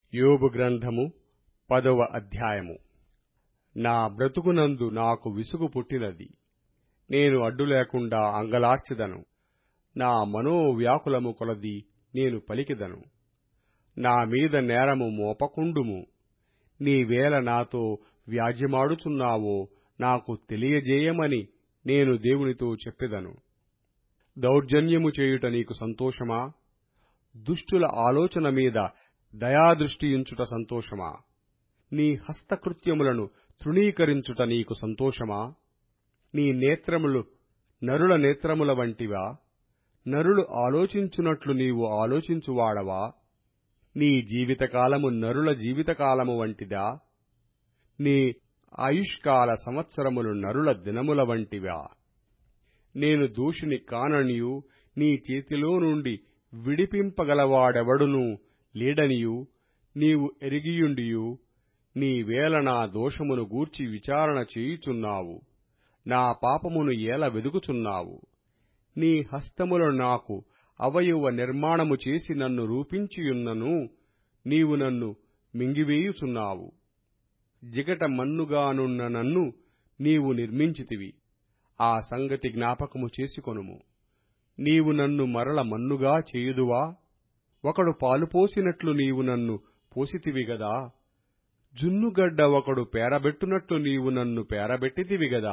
యోబు గ్రంథము పదవ అధ్యాయము నా బ్రతుకునందు నాకు విసుగు పుట్టినది నేను అడ్డు లేకుండా అంగలార్చెదను నా మనోవ్యాకులము కొలది నేను పలికెదను నా మీద నేరము మోపకుండుము నీవేళ నాతో వ్యాజ్యమాడుచున్నావో నాకు తెలియజేయమని నేను దేవునితో చెప్పెదను దౌర్జన్యము చేయుట నీకు సంతోషమా దుష్టుల ఆలోచన మీద దయాదృష్టియుంచుట సంతోషమా నీ హస్తకృత్యములను తృణీకరించుట నీకు సంతోషమా నీ నేత్రములు నరుల నేత్రముల వంటివా నరులు ఆలోచించునట్లు నీవు ఆలోచించువాడవా నీ జీవితకాలము నరుల జీవితకాలము వంటిదా నీ ఆయుష్కాల సంవత్సరములు నరుల దినముల వంటివా నేను దోషిని కాననియు నీ చేతిలో నుండి విడిపింపగలవాడెవడునూ లేడనియు నీవు ఎరిగియుండియు నీవేళ నా దోషమును గూర్చి విచారణ చేయుచున్నావు నా పాపమును ఏల వెదుకుచున్నావు నీ హస్తములు నాకు అవయవ నిర్మాణము చేసి నన్ను రూపించియున్నను నీవు నన్ను మింగివేయుచున్నావు జిగట మన్నుగానున్న నన్ను నీవు నిర్మించితివి ఆ సంగతి జ్ఞాపకము చేసుకొనుము నీవు నన్ను మరల మన్నుగా చేయుదువా ఒకడు పాలు పోసినట్లు నీవు నన్ను పోసితివి గదా జున్నుగడ్డ ఒకడు పేరబెట్టునట్లు నీవు నన్ను పేరబెట్టితివి గదా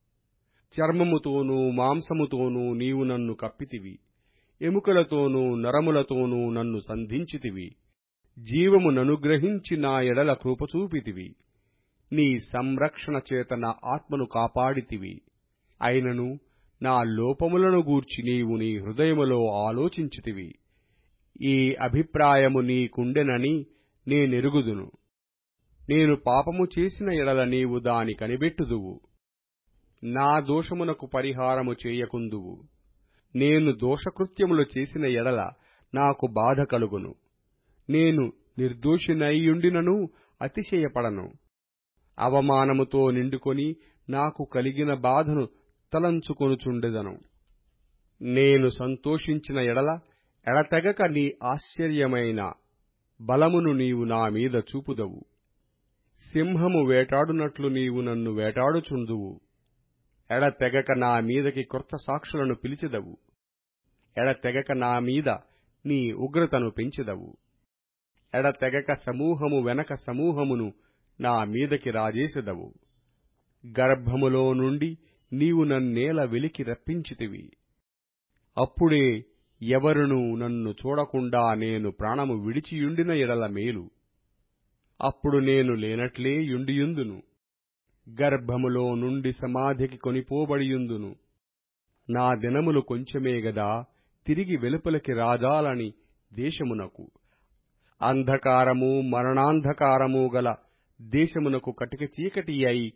చర్మముతోనూ మాంసముతోనూ నీవు నన్ను కప్పితివి ఎముకలతోనూ నరములతోనూ నన్ను సంధించితివి జీవము ననుగ్రహించి నా ఎడల కృపచూపితివి నీ సంరక్షణ చేత నా ఆత్మను కాపాడితివి అయినను నా లోపములను గూర్చి నీవు నీ హృదయములో ఆలోచించితివి ఈ అభిప్రాయము నీకుండెనని నేనెరుగుదును నేను పాపము చేసిన ఎడల నీవు దాని కనిపెట్టుదువు నా దోషమునకు పరిహారము చేయకుందువు నేను దోషకృత్యములు చేసిన ఎడల నాకు బాధ కలుగును నేను నిర్దోషినైయుండినను అతిశయపడను అవమానముతో నిండుకొని నాకు కలిగిన బాధను తలంచుకొనుచుండెదను నేను సంతోషించిన ఎడల ఎడతెగక నీ ఆశ్చర్యమైన బలమును నీవు నా మీద చూపుదవు సింహము వేటాడునట్లు నీవు నన్ను వేటాడుచుందువు ఎడతెగక నా మీదకి క్రొత్త సాక్షులను పిలిచెదవు ఎడతెగక నా మీద నీ ఉగ్రతను పెంచెదవు ఎడతెగక సమూహము వెనక సమూహమును నా మీదకి రాజేసెదవు గర్భములో నుండి నీవు నన్నేల వెలికి రప్పించితివి అప్పుడే ఎవరునూ నన్ను చూడకుండా నేను ప్రాణము విడిచియుండిన ఎడల మేలు అప్పుడు నేను లేనట్లే యుండియుందును గర్భములో నుండి సమాధికి కొనిపోబడియుందును నా దినములు కొంచెమే గదా తిరిగి వెలుపలికి రాజాలని దేశమునకు అంధకారము మరణాంధకారము గల దేశమునకు కటిక చీకటి అయి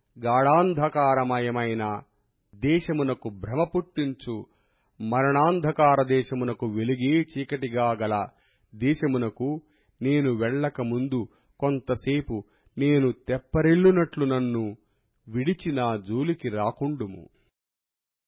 గాఢాంధకారమయమైన దేశమునకు భ్రమ పుట్టించు మరణాంధకార దేశమునకు వెలుగే చీకటిగా గల దేశమునకు నేను వెళ్ళక ముందు కొంతసేపు నేను తెప్పరిల్లునట్లు నన్ను విడిచి నా జోలికి రాకుండుము